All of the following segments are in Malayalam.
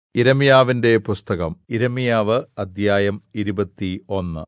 യിരെമ്യാവിന്റെ പുസ്തകം യിരെമ്യാവ് അദ്ധ്യായം ഇരുപത്തിയൊന്ന്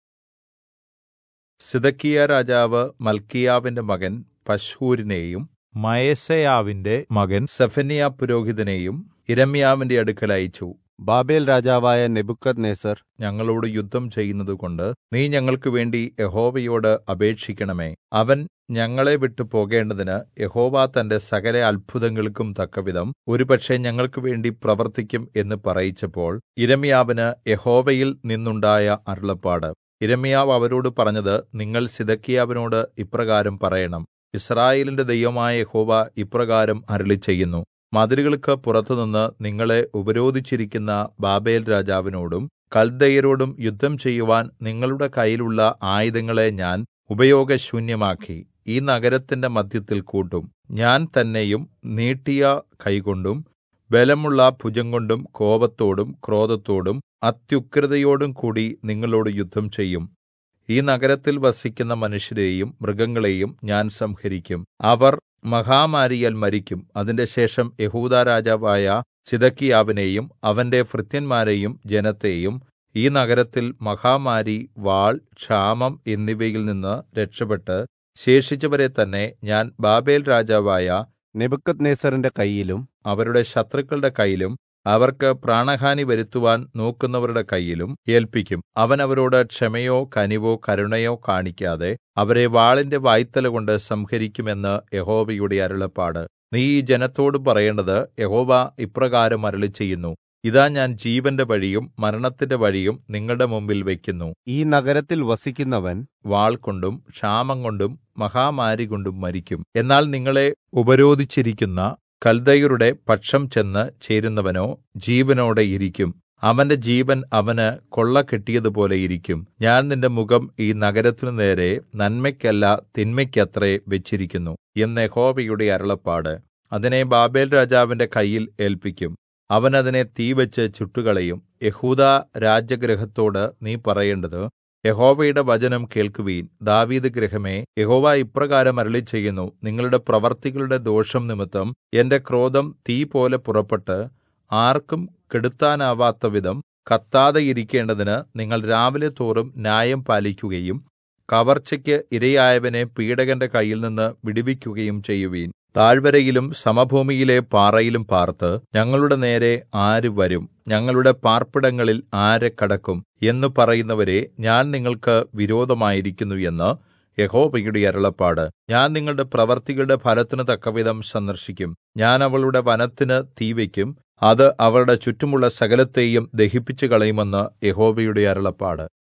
സിദെക്കീയാരാജാവ് മല്ക്കീയാവിന്റെ മകൻ പശ്ഹൂരിനെയും മയസേയാവിന്റെ മകൻ സെഫന്യാപുരോഹിതനെയും യിരെമ്യാവിന്റെ അടുക്കൽ അയച്ചു ബാബേൽ രാജാവായ നെബൂഖദ്നേസർ ഞങ്ങളോട് യുദ്ധം ചെയ്യുന്നതുകൊണ്ട് നീ ഞങ്ങൾക്ക് വേണ്ടി യഹോവയോട് അപേക്ഷിക്കണമേ അവൻ ഞങ്ങളെ വിട്ടു പോകേണ്ടതിന് യഹോവ തന്റെ സകല അത്ഭുതങ്ങൾക്കും തക്കവിധം ഒരുപക്ഷെ ഞങ്ങൾക്ക് വേണ്ടി പ്രവർത്തിക്കും എന്ന് പറയിച്ചപ്പോൾ യിരെമ്യാവിന് യഹോവയിൽ നിന്നുണ്ടായ അരുളപ്പാട് യിരെമ്യാവ് അവരോട് പറഞ്ഞത് നിങ്ങൾ സിദെക്കീയാവിനോട് ഇപ്രകാരം പറയണം യിസ്രായേലിന്റെ ദൈവമായ യഹോവ ഇപ്രകാരം അരുളിച്ചെയ്യുന്നു മതിലുകൾക്ക് പുറത്തുനിന്ന് നിങ്ങളെ ഉപരോധിച്ചിരിക്കുന്ന ബാബേൽ രാജാവിനോടും കൽദയരോടും യുദ്ധം ചെയ്യുവാൻ നിങ്ങളുടെ കയ്യിലുള്ള ആയുധങ്ങളെ ഞാൻ ഉപയോഗശൂന്യമാക്കി ഈ നഗരത്തിന്റെ മദ്ധ്യത്തിൽ കൂട്ടും ഞാൻ തന്നെയും നീട്ടിയ കൈകൊണ്ടും ബലമുള്ള ഭുജംകൊണ്ടും കോപത്തോടും ക്രോധത്തോടും അത്യുഗ്രതയോടും കൂടി നിങ്ങളോട് യുദ്ധം ചെയ്യും ഈ നഗരത്തിൽ വസിക്കുന്ന മനുഷ്യരെയും മൃഗങ്ങളെയും ഞാൻ സംഹരിക്കും അവർ മഹാമാരിയാൽ മരിക്കും അതിന്റെ ശേഷം യെഹൂദാ രാജാവായ സിദെക്കീയാവിനെയും അവന്റെ ഭൃത്യന്മാരെയും ജനത്തെയും ഈ നഗരത്തിൽ മഹാമാരി വാൾ ക്ഷാമം എന്നിവയിൽ നിന്ന് രക്ഷപ്പെട്ട് ശേഷിച്ചവരെ തന്നെ ഞാൻ ബാബേൽ രാജാവായ നെബൂഖദ്നേസറിന്റെ കയ്യിലും അവരുടെ ശത്രുക്കളുടെ കയ്യിലും അവർക്ക് പ്രാണഹാനി വരുത്തുവാൻ നോക്കുന്നവരുടെ കയ്യിലും ഏല്പിക്കും അവൻ അവരോട് ക്ഷമയോ കനിവോ കരുണയോ കാണിക്കാതെ അവരെ വാളിന്റെ വായ്ത്തലകൊണ്ട് സംഹരിക്കുമെന്ന് യഹോവയുടെ അരുളപ്പാട് നീ ഈ ജനത്തോട് പറയേണ്ടത് യഹോവ ഇപ്രകാരം അരുളിച്ചെയ്യുന്നു ഇതാ ഞാൻ ജീവന്റെ വഴിയും മരണത്തിന്റെ വഴിയും നിങ്ങളുടെ മുമ്പിൽ വയ്ക്കുന്നു ഈ നഗരത്തിൽ വസിക്കുന്നവൻ വാൾ കൊണ്ടും ക്ഷാമം കൊണ്ടും മഹാമാരി കൊണ്ടും മരിക്കും എന്നാൽ നിങ്ങളെ ഉപരോധിച്ചിരിക്കുന്ന കൽദയരുടെ പക്ഷം ചെന്ന് ചേരുന്നവനോ ജീവനോടെ ഇരിക്കും അവന്റെ ജീവൻ അവന് കൊള്ള കിട്ടിയതുപോലെ ഇരിക്കും ഞാൻ നിന്റെ മുഖം ഈ നഗരത്തിനു നേരെ നന്മയ്ക്കല്ല തിന്മയ്ക്കത്രേ വെച്ചിരിക്കുന്നു എന്ന് യഹോവയുടെ അരുളപ്പാട് അതിനെ ബാബേൽ രാജാവിന്റെ കയ്യിൽ ഏൽപ്പിക്കും അവൻ അതിനെ തീവച്ച് ചുട്ടുകളയും യഹൂദാ രാജഗൃഹത്തോട് നീ പറയേണ്ടത് യഹോവയുടെ വചനം കേൾക്കുവീൻ ദാവീദ് ഗൃഹമേ യഹോവ ഇപ്രകാരം അരുളിച്ചെയ്യുന്നു നിങ്ങളുടെ പ്രവർത്തികളുടെ ദോഷം നിമിത്തം എന്റെ ക്രോധം തീ പോലെ പുറപ്പെട്ട് ആർക്കും കെടുത്താനാവാത്ത വിധം കത്താതെ ഇരിക്കേണ്ടതിന് നിങ്ങൾ രാവിലെ തോറും ന്യായം പാലിക്കുകയും കവർച്ചയ്ക്ക് ഇരയായവനെ പീഡകന്റെ കയ്യിൽ നിന്ന് വിടുവിക്കുകയും ചെയ്യുവീൻ താഴ്വരയിലും സമഭൂമിയിലെ പാറയിലും പാർത്ത് ഞങ്ങളുടെ നേരെ ആര് വരും ഞങ്ങളുടെ പാർപ്പിടങ്ങളിൽ ആരെ കടക്കും എന്ന് പറയുന്നവരെ ഞാൻ നിങ്ങൾക്ക് വിരോധമായിരിക്കുന്നു എന്ന് യഹോവയുടെ അരുളപ്പാട് ഞാൻ നിങ്ങളുടെ പ്രവർത്തികളുടെ ഫലത്തിന് തക്കവിധം സന്ദർശിക്കും ഞാൻ അവളുടെ വനത്തിന് തീവയ്ക്കും അത് അവരുടെ ചുറ്റുമുള്ള സകലത്തെയും ദഹിപ്പിച്ചു കളയുമെന്ന് യഹോവയുടെ അരുളപ്പാട്